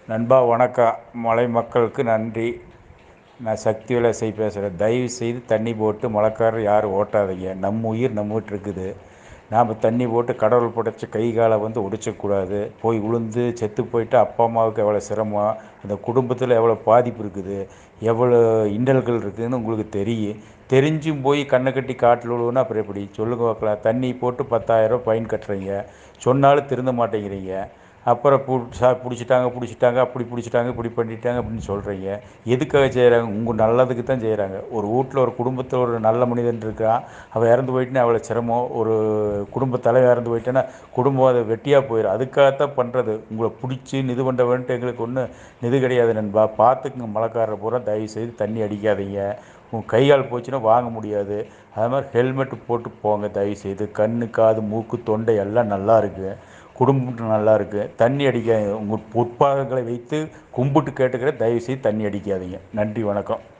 நண்பா வணக்கம் மலை மக்களுக்கு நன்றி நான் சக்தி விலாசை பேசுகிறேன் தயவு செய்து தண்ணி போட்டு மழைக்காரர் யாரும் ஓட்டாதீங்க நம்ம உயிர் நம்மகிட்ட இருக்குது நாம் தண்ணி போட்டு கடவுள் படைச்ச கை காலை வந்து ஒடிச்சக்கூடாது போய் விழுந்து செத்து போயிட்டு அப்பா அம்மாவுக்கு எவ்வளோ சிரமம் அந்த குடும்பத்தில் எவ்வளோ பாதிப்பு இருக்குது எவ்வளோ இன்னல்கள் இருக்குதுன்னு உங்களுக்கு தெரியும் தெரிஞ்சும் போய் கண்ணை கட்டி காட்டில் விழுவுனா அப்புறம் எப்படி சொல்லுங்க பார்க்கலாம் தண்ணி போட்டு பத்தாயிரம் ஃபைன் கட்டுறீங்க சொன்னாலும் திருந்த மாட்டேங்கிறீங்க அப்புறம் புடிச்சா பிடிச்சிட்டாங்க பிடிச்சிட்டாங்க அப்படி பிடிச்சிட்டாங்க இப்படி பண்ணிட்டாங்க அப்படின்னு சொல்கிறீங்க எதுக்காக செய்கிறாங்க உங்கள் நல்லதுக்கு தான் செய்கிறாங்க ஒரு வீட்டில் ஒரு குடும்பத்தில் ஒரு நல்ல மனிதன் இருக்கான் அவன் இறந்து போயிட்டுனா அவ்வளோ சிரமம் ஒரு குடும்ப தலைவர் இறந்து போயிட்டேன்னா குடும்பம் அதை வெட்டியாக போயிடும் அதுக்காகத்தான் பண்ணுறது உங்களை பிடிச்சி இது பண்ண வேண்ட்டு எங்களுக்கு ஒன்றும் இது கிடையாது நண்பா பார்த்துக்குங்க மழைக்காரரை பூரா தயவு செய்து தண்ணி அடிக்காதீங்க உங்கள் கை கால் போச்சுன்னா வாங்க முடியாது அது மாதிரி ஹெல்மெட்டு போட்டு போங்க தயவு செய்து கண் காது மூக்கு தொண்டை எல்லாம் நல்லா இருக்குது குடும்பம் நல்லா இருக்குது தண்ணி அடிக்காதீங்க உங்கள் பொற்பாதங்களை வைத்து கும்பிட்டு கேட்டுக்கிற தயவு செய்து தண்ணி அடிக்காதீங்க நன்றி வணக்கம்